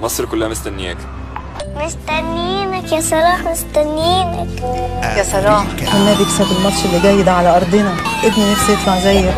مصر كلها مستنياك مستنيينك يا صلاح مستنيينك يا صلاح النادي يكسب الماتش اللي جاي ده على ارضنا ابني نفسي يطلع زيك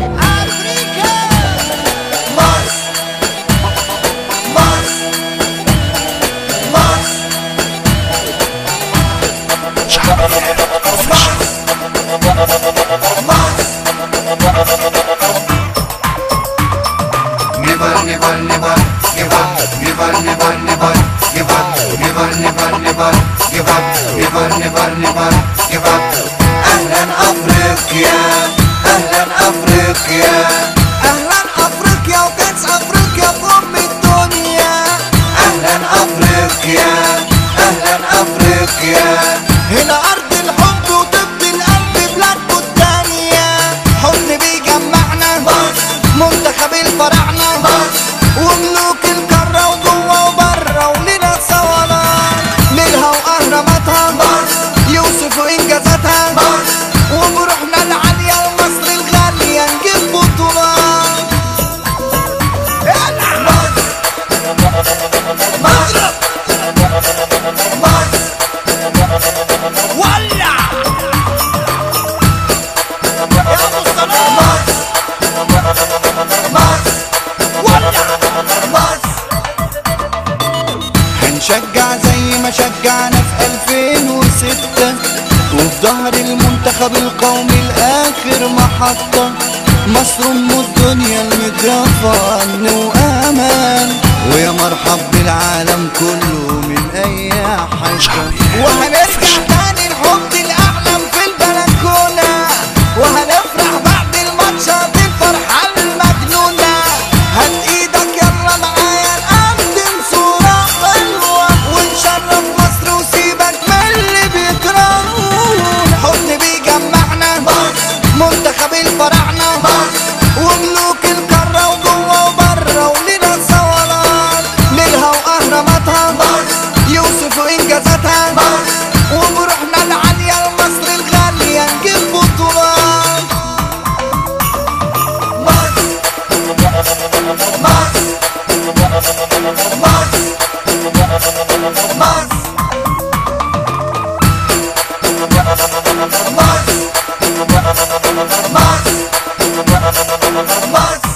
Never, never, never give up. Never, never, never give up. Never, never, never give up. Never, never, never give up. أهلا أفريقيا أهلا أفريقيا أهلا أفريقيا وكأس أفريقيا بأم الدنيا أهلا أفريقيا أهلا أفريقيا هنا أرض الحب وطب القلب بلادكو التانية حضن بيجمعنا منتخب الفراعنة وملوك القارة وجوه وبره ولينا صوالات ليلها وأهراماتها يوسف وإنجازاتها وبروحنا العالية لمصر الغالية نجيب بطولات يلا مصر مصر مصر ولع يا ابو الصلاة مصر مصر ولع مصر هنشجع زي ما شجعنا في 2006 وفي ظهر المنتخب القومي لآخر محطة مصر أم الدنيا المترفة أمن وأمان ويا مرحب بالعالم كله من أي حتة وهنرجع تاني نحط الأعلام في البلكونة وهنفرح بعد الماتشات الفرحة المجنونة هات ايدك يلا معايا نقدم صورة حلوة ونشرف مصر وسيبك من اللي بيكرهونا حضن بيجمعنا منتخب الفراعنة وملوك القارة وجوه وبره ولينا صوالات ليلها وأهراماتها يوسف وإنجازاتها وبروحنا العالية لمصر الغالية نجيب بطولات مصر مصر مصر مصر مصر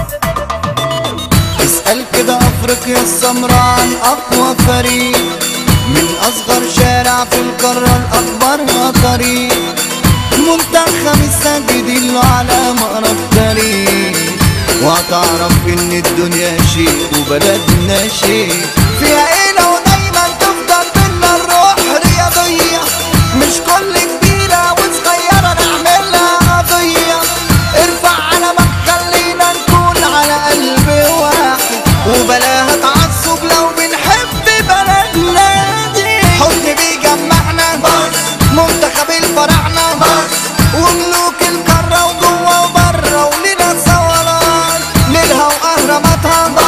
اسأل كده افريقيا السمراء عن اقوى فريق من اصغر شارع في القارة الاكبر طريق منتخب الساجدين له على مقرب تاريخ وهتعرف ان الدنيا شيء وبلدنا شيء فيها ايه لو دايما تفضل بينا الروح رياضية مش كل كبيرة وصغيرة نعملها قضية ارفع علمك خلينا نكون على قلب واحد وبلاها تعصب لو بنحب بلدنا دي حضن بيجمعنا منتخب الفراعنة وملوك القارة وجوه وبره ولينا صوالات ليلها وأهراماتها